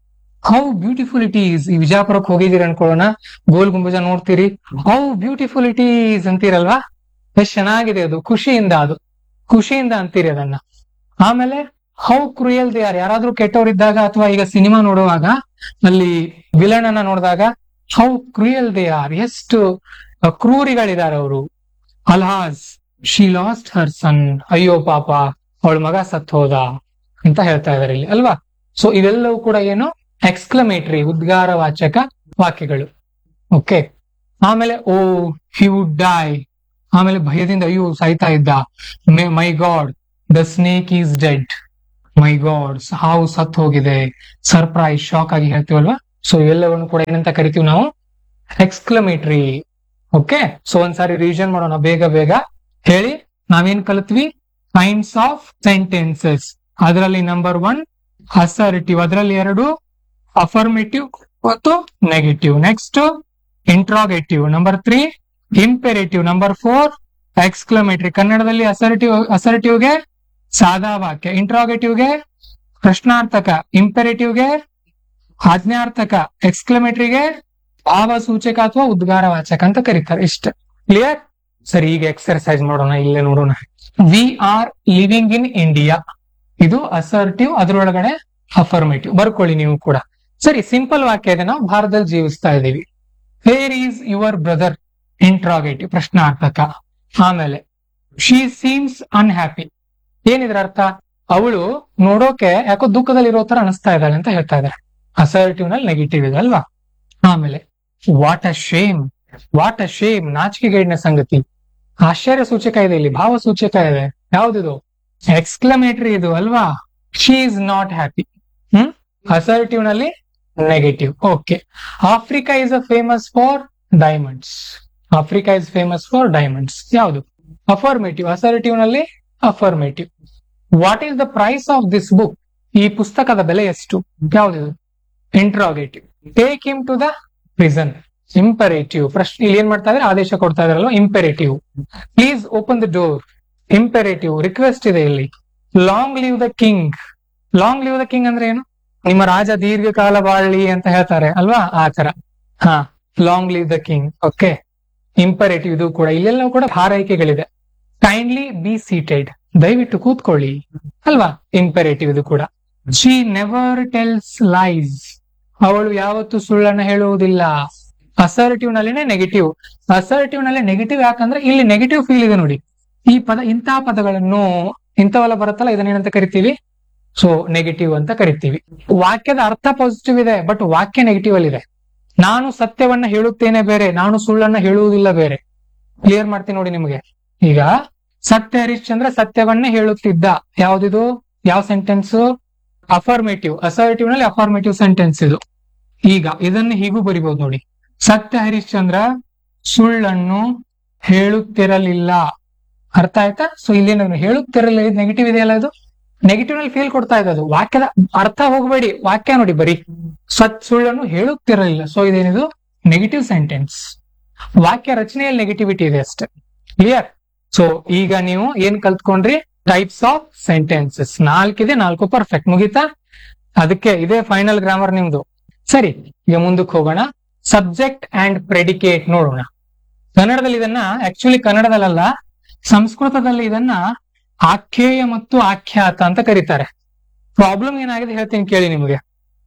ಹೌ ಬ್ಯೂಟಿಫುಲ್ ಇಟ್ ಈಸ್ ಈ ವಿಜಾಪುರಕ್ಕೆ ಹೋಗಿದ್ದೀರಿ ಅನ್ಕೊಳ್ಳೋಣ ಗೋಲ್ ಗುಂಬಜ ನೋಡ್ತೀರಿ ಹೌ ಬ್ಯೂಟಿಫುಲ್ ಇಟ್ ಈಸ್ ಅಂತೀರಲ್ವಾ ಎಷ್ಟು ಚೆನ್ನಾಗಿದೆ ಅದು ಖುಷಿಯಿಂದ ಅದು ಖುಷಿಯಿಂದ ಅಂತೀರಿ ಅದನ್ನ ಆಮೇಲೆ ಹೌ ಕ್ರೂಯಲ್ ದೇ ಆರ್ ಯಾರಾದ್ರೂ ಕೆಟ್ಟವರಿದ್ದಾಗ ಅಥವಾ ಈಗ ಸಿನಿಮಾ ನೋಡುವಾಗ ಅಲ್ಲಿ ವಿಲನ್ ಅನ್ನ ನೋಡಿದಾಗ ಹೌ ಕ್ರೂಯಲ್ ದೇ ಆರ್ ಎಷ್ಟು ಅಹ್, ಕ್ರೂರಿಗಳಿದ್ದಾರೆ ಅವರು ಅಲ್ಹಾಸ್ ಶಿ ಲಾಸ್ಟ್ ಹರ್ ಸನ್ ಅಯ್ಯೋ ಪಾಪ ಅವಳ ಮಗ ಸತ್ ಹೋದ ಅಂತ ಹೇಳ್ತಾ ಇದಾರೆ ಇಲ್ಲಿ ಅಲ್ವಾ ಸೊ ಇವೆಲ್ಲವೂ ಕೂಡ ಏನು ಎಕ್ಸ್ಕ್ಲಮೇಟರಿ ಉದ್ಗಾರವಾಚಕ ವಾಕ್ಯಗಳು ಓಕೆ ಆಮೇಲೆ ಓ ಹಿ ವುಡ್ ಡೈ ಆಮೇಲೆ ಭಯದಿಂದ ಅಯ್ಯೋ ಸಾಯ್ತಾ ಇದ್ದ my god the snake is dead my gods ಹಾವು ಸತ್ ಹೋಗಿದೆ ಸರ್ಪ್ರೈಸ್ ಶಾಕ್ ಆಗಿ ಹೇಳ್ತೀವಲ್ವಾ ಸೊ ಇವೆಲ್ಲವನ್ನು ಕೂಡ ಏನಂತ ಕರಿತೀವಿ ನಾವು ಎಕ್ಸ್ಕ್ಲಮೇಟರಿ ಓಕೆ ಸೊ ಒಂದ್ಸಾರಿ ರಿವಿಷನ್ ಮಾಡೋಣ ಬೇಗ ಬೇಗ ಹೇಳಿ ನಾವೇನ್ ಕಲಿತ್ವಿ ಕೈಂಡ್ಸ್ ಆಫ್ ಸೆಂಟೆನ್ಸಸ್ ಅದರಲ್ಲಿ ನಂಬರ್ ಒನ್ ಅಸರ್ಟಿವ್ ಅದರಲ್ಲಿ ಎರಡು ಅಫರ್ಮೇಟಿವ್ ಮತ್ತು negative next interrogative number three imperative number four exclamatory ಕನ್ನಡದಲ್ಲಿ ಅಸರ್ಟಿವ್ ಅಸರ್ಟಿವ್ಗೆ ಸಾದಾ ವಾಕ್ಯ ಇಂಟ್ರಾಗೇಟಿವ್ಗೆ ಪ್ರಶ್ನಾರ್ಥಕ ಇಂಪೆರೇಟಿವ್ಗೆ ಆಜ್ಞಾರ್ಥಕ ಎಕ್ಸ್ಕ್ಲಮೇಟರಿಗೆ ಭಾವಸೂಚಕ ಅಥವಾ ಉದ್ಗಾರ ವಾಚಕ ಅಂತ ಕರೀತಾರೆ ಇಷ್ಟ ಕ್ಲಿಯರ್ ಸರಿ ಈಗ ಎಕ್ಸರ್ಸೈಸ್ ಮಾಡೋಣ ಇಲ್ಲೇ ನೋಡೋಣ we are living in India ಇದು ಅಸರ್ಟಿವ್ ಅದರೊಳಗಡೆ ಅಫರ್ಮೇಟಿವ್ ಬರ್ಕೊಳ್ಳಿ ನೀವು ಕೂಡ ಸರಿ ಸಿಂಪಲ್ ವಾಕ್ಯ ಇದೆ ನಾವು ಭಾರತದಲ್ಲಿ ಜೀವಿಸ್ತಾ ಇದ್ದೀವಿ where is your brother interrogative ಪ್ರಶ್ನಾರ್ಥಕ ಆಮೇಲೆ ಶಿ ಸೀಮ್ಸ್ ಅನ್ಹ್ಯಾಪಿ ಏನಿದ್ರ ಅರ್ಥ ಅವಳು ನೋಡೋಕೆ ಯಾಕೋ ದುಃಖದಲ್ಲಿ ಇರೋ ತರ ಅನಿಸ್ತಾ ಇದ್ದಾಳೆ ಅಂತ ಹೇಳ್ತಾ ಇದ್ದಾರೆ ಅಸರ್ಟಿವ್ ನಲ್ಲಿ ನೆಗೆಟಿವ್ ಇದೆ ಅಲ್ವಾ ಆಮೇಲೆ what a shame what a shame ನಾಚಿಕೆಗೇಡಿನ ಸಂಗತಿ ಆಶ್ಚರ್ಯ ಸೂಚಕ ಇದೆ ಇಲ್ಲಿ ಭಾವ ಸೂಚಕ ಇದೆ ಯಾವ್ದಿದು ಎಕ್ಸ್ಕ್ಲಮೇಟರಿ ಇದು ಅಲ್ವಾ she is not happy hmm assertive ನಲ್ಲಿ negative okay Africa is a famous for diamonds Africa is famous for diamonds ಯಾವುದು ಅಫರ್ಮೇಟಿವ್ ಅಸರ್ಟಿವ್ ನಲ್ಲಿ affirmative what is the price of this book ಈ ಪುಸ್ತಕದ ಬೆಲೆ ಎಷ್ಟು ಯಾವ್ದಿದು interrogative take him to the prison imperative ಪ್ರಶ್ನೆ ಇಲ್ಲಿ ಏನ್ ಮಾಡ್ತಾ ಇದ್ರೆ ಆದೇಶ ಕೊಡ್ತಾ ಇದಾರಲ್ವ imperative please open the door imperative request ಇದೆ ಇಲ್ಲಿ long live the king long live the king ಅಂದ್ರೆ ಏನು ನಿಮ್ಮ ರಾಜ ದೀರ್ಘಕಾಲ ಬಾಳ್ಲಿ ಅಂತ ಹೇಳ್ತಾರೆ ಅಲ್ವಾ ಆ ತರ ಹಾ long live the king okay imperative ಇದು ಕೂಡ ಇಲ್ಲೆಲ್ಲ ಕೂಡ ಹಾರೈಕೆಗಳಿದೆ ಕೈಂಡ್ಲಿ ಬಿ ಸೀಟೆಡ್ ದಯವಿಟ್ಟು ಕೂತ್ಕೊಳ್ಳಿ ಅಲ್ವಾ ಇಂಪರೇಟಿವ್ ಇದು ಕೂಡ ಶಿ ನೆವರ್ ಟೆಲ್ಸ್ ಲೈಸ್ ಅವಳು ಯಾವತ್ತು ಸುಳ್ಳನ್ನ ಹೇಳುವುದಿಲ್ಲ ಅಸರ್ಟಿವ್ ನಲ್ಲಿನೇ ನೆಗೆಟಿವ್ ಅಸರ್ಟಿವ್ ನಲ್ಲಿ ನೆಗೆಟಿವ್ ಯಾಕಂದ್ರೆ ಇಲ್ಲಿ ನೆಗೆಟಿವ್ ಫೀಲ್ ಇದೆ ನೋಡಿ ಈ ಪದ ಇಂತಹ ಪದಗಳನ್ನು ಇಂಥವೆಲ್ಲ ಬರುತ್ತಲ್ಲ ಇದನ್ನೇನಂತ ಕರಿತೀವಿ ಸೊ ನೆಗೆಟಿವ್ ಅಂತ ಕರಿತೀವಿ ವಾಕ್ಯದ ಅರ್ಥ ಪಾಸಿಟಿವ್ ಇದೆ ಬಟ್ ವಾಕ್ಯ ನೆಗೆಟಿವ್ ಅಲ್ಲಿ ಇದೆ ನಾನು ಸತ್ಯವನ್ನ ಹೇಳುತ್ತೇನೆ ಬೇರೆ ನಾನು ಸುಳ್ಳನ್ನ ಹೇಳುವುದಿಲ್ಲ ಬೇರೆ ಕ್ಲಿಯರ್ ಮಾಡ್ತೀನಿ ನೋಡಿ ನಿಮಗೆ ಈಗ ಸತ್ಯ ಹರಿಶ್ಚಂದ್ರ ಸತ್ಯವನ್ನೇ ಹೇಳುತ್ತಿದ್ದ ಯಾವ್ದಿದು ಯಾವ ಸೆಂಟೆನ್ಸ್ ಅಫರ್ಮೇಟಿವ್ ಅಸರ್ಟಿವ್ ನಲ್ಲಿ ಅಫರ್ಮೇಟಿವ್ ಸೆಂಟೆನ್ಸ್ ಇದು ಈಗ ಇದನ್ನು ಹೀಗೂ ಬರಿಬಹುದು ನೋಡಿ ಸತ್ಯ ಹರಿಶ್ಚಂದ್ರ ಸುಳ್ಳನ್ನು ಹೇಳುತ್ತಿರಲಿಲ್ಲ ಅರ್ಥ ಆಯ್ತಾ ಸೊ ಇಲ್ಲೇನು ಹೇಳುತ್ತಿರಲಿಲ್ಲ ನೆಗೆಟಿವ್ ಇದೆಯಲ್ಲ ಇದು ನೆಗೆಟಿವ್ ನಲ್ಲಿ ಫೀಲ್ ಕೊಡ್ತಾ ಇದೆ ಅದು ವಾಕ್ಯದ ಅರ್ಥ ಹೋಗಬೇಡಿ ವಾಕ್ಯ ನೋಡಿ ಬರೀ ಸತ್ ಸುಳ್ಳನ್ನು ಹೇಳುತ್ತಿರಲಿಲ್ಲ ಸೊ ಇದೇನಿದು ನೆಗೆಟಿವ್ ಸೆಂಟೆನ್ಸ್ ವಾಕ್ಯ ರಚನೆಯಲ್ಲಿ ನೆಗೆಟಿವಿಟಿ ಇದೆ ಅಷ್ಟೇ ಕ್ಲಿಯರ್ ಸೊ ಈಗ ನೀವು ಏನ್ ಕಲ್ತ್ಕೊಂಡ್ರಿ ಟೈಪ್ಸ್ ಆಫ್ ಸೆಂಟೆನ್ಸಸ್ ನಾಲ್ಕಿದೆ ನಾಲ್ಕು ಪರ್ಫೆಕ್ಟ್ ಮುಗೀತಾ ಅದಕ್ಕೆ ಇದೇ ಫೈನಲ್ ಗ್ರಾಮರ್ ನಿಮ್ದು ಸರಿ ಈಗ ಮುಂದಕ್ಕೆ ಹೋಗೋಣ ಸಬ್ಜೆಕ್ಟ್ ಅಂಡ್ ಪ್ರೆಡಿಕೇಟ್ ನೋಡೋಣ ಕನ್ನಡದಲ್ಲಿ ಇದನ್ನ ಆಕ್ಚುಲಿ ಕನ್ನಡದಲ್ಲ ಸಂಸ್ಕೃತದಲ್ಲಿ ಇದನ್ನ ಆಖ್ಯೇಯ ಮತ್ತು ಆಖ್ಯಾತ ಅಂತ ಕರೀತಾರೆ ಪ್ರಾಬ್ಲಮ್ ಏನಾಗಿದೆ ಹೇಳ್ತೀನಿ ಕೇಳಿ ನಿಮಗೆ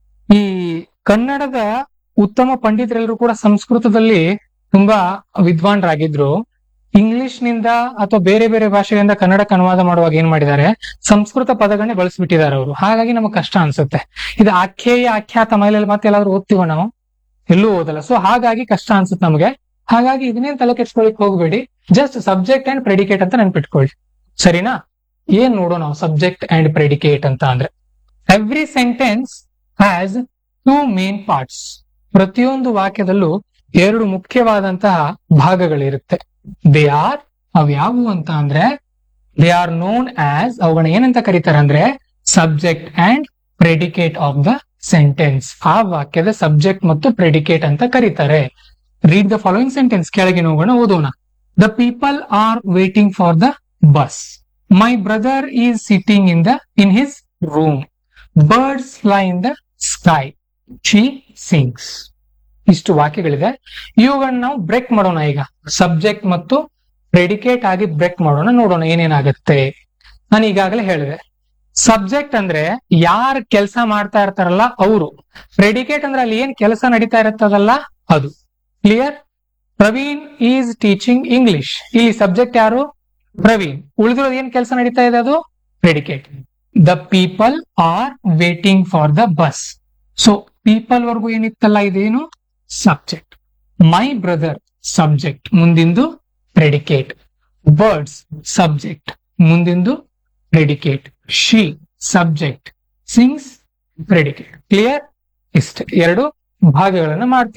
ಈ ಕನ್ನಡದ ಉತ್ತಮ ಪಂಡಿತರೆಲ್ಲರೂ ಕೂಡ ಸಂಸ್ಕೃತದಲ್ಲಿ ತುಂಬಾ ವಿದ್ವಾಂಸರಾಗಿದ್ರು ಇಂಗ್ಲಿಷ್ ನಿಂದ ಅಥವಾ ಬೇರೆ ಬೇರೆ ಭಾಷೆಯಿಂದ ಕನ್ನಡಕ್ಕೆ ಅನುವಾದ ಮಾಡುವಾಗ ಏನ್ ಮಾಡಿದ್ದಾರೆ ಸಂಸ್ಕೃತ ಪದಗಳನ್ನೇ ಬಳಸ್ಬಿಟ್ಟಿದ್ದಾರೆ ಅವರು ಹಾಗಾಗಿ ನಮಗೆ ಕಷ್ಟ ಅನ್ಸುತ್ತೆ ಇದು ಆಖ್ಯೇಯ ಆಖ್ಯಾತ ಮೇಲೆ ಮತ್ತೆ ಎಲ್ಲಾದ್ರೂ ಓದ್ತೀವ ನಾವು ಎಲ್ಲೂ ಓದಲ್ಲ ಸೊ ಹಾಗಾಗಿ ಕಷ್ಟ ಅನ್ಸುತ್ತೆ ನಮಗೆ ಹಾಗಾಗಿ ಇದನ್ನೇನ್ ತಲೆ ಕೆಡ್ಸ್ಕೊಳಿಕ್ ಹೋಗ್ಬೇಡಿ ಜಸ್ಟ್ ಸಬ್ಜೆಕ್ಟ್ ಅಂಡ್ ಪ್ರೆಡಿಕೇಟ್ ಅಂತ ನೆನ್ಪಿಟ್ಕೊಳ್ಳಿ ಸರಿನಾ ಏನ್ ನೋಡೋ ನಾವು ಸಬ್ಜೆಕ್ಟ್ ಅಂಡ್ ಪ್ರೆಡಿಕೇಟ್ ಅಂತ ಅಂದ್ರೆ every sentence has two main parts ಪ್ರತಿಯೊಂದು ವಾಕ್ಯದಲ್ಲೂ ಎರಡು ಮುಖ್ಯವಾದಂತಹ ಭಾಗಗಳಿರುತ್ತೆ ದೇ ಆರ್ ಅವ್ ಯಾವುವು ಅಂತ ಅಂದ್ರೆ ದೇ ಆರ್ ನೋನ್ ಆಸ್ ಅವುಗಳನ್ನ ಏನಂತ ಕರೀತಾರೆ ಅಂದ್ರೆ subject and predicate of the sentence ಆ ವಾಕ್ಯದ ಸಬ್ಜೆಕ್ಟ್ ಮತ್ತು ಪ್ರೆಡಿಕೇಟ್ ಅಂತ ಕರೀತಾರೆ ರೀಡ್ ದ ಫಾಲೋಯಿಂಗ್ ಸೆಂಟೆನ್ಸ್ ಕೆಳಗೆ ಹೋಗೋಣ ಓದೋಣ the people are waiting for the bus my brother is sitting in the in his room birds fly in the sky she sings ಇಷ್ಟು ವಾಕ್ಯಗಳಿದೆ ಇವುಗಳನ್ನ ನಾವು ಬ್ರೇಕ್ ಮಾಡೋಣ ಈಗ ಸಬ್ಜೆಕ್ಟ್ ಮತ್ತು ಪ್ರೆಡಿಕೇಟ್ ಆಗಿ ಬ್ರೇಕ್ ಮಾಡೋಣ ನೋಡೋಣ ಏನೇನಾಗುತ್ತೆ ನಾನು ಈಗಾಗಲೇ ಹೇಳಿದೆ ಸಬ್ಜೆಕ್ಟ್ ಅಂದ್ರೆ ಯಾರು ಕೆಲಸ ಮಾಡ್ತಾ ಇರ್ತಾರಲ್ಲ ಅವರು ಪ್ರೆಡಿಕೇಟ್ ಅಂದ್ರೆ ಅಲ್ಲಿ ಏನ್ ಕೆಲಸ ನಡೀತಾ ಇರುತ್ತದಲ್ಲ ಅದು clear Praveen is teaching English ಇಲ್ಲಿ ಸಬ್ಜೆಕ್ಟ್ ಯಾರು ಪ್ರವೀಣ್ ಉಳಿದಿರೋದು ಏನ್ ಕೆಲಸ ನಡೀತಾ ಇದೆ ಅದು predicate the people are waiting for the bus so people ವರ್ಗು ಏನಿತ್ತಲ್ಲ ಇದೇನು ಸಬ್ಜೆಕ್ಟ್ ಮೈ ಬ್ರದರ್ ಸಬ್ಜೆಕ್ಟ್ ಮುಂದಿಂದು ಪ್ರೆಡಿಕೇಟ್ ಬರ್ಡ್ಸ್ ಸಬ್ಜೆಕ್ಟ್ ಮುಂದಿಂದು predicate she subject sings predicate clear ಇಷ್ಟ ಎರಡು ಭಾಗಗಳನ್ನ ಮಾಡ್ತೀವಿ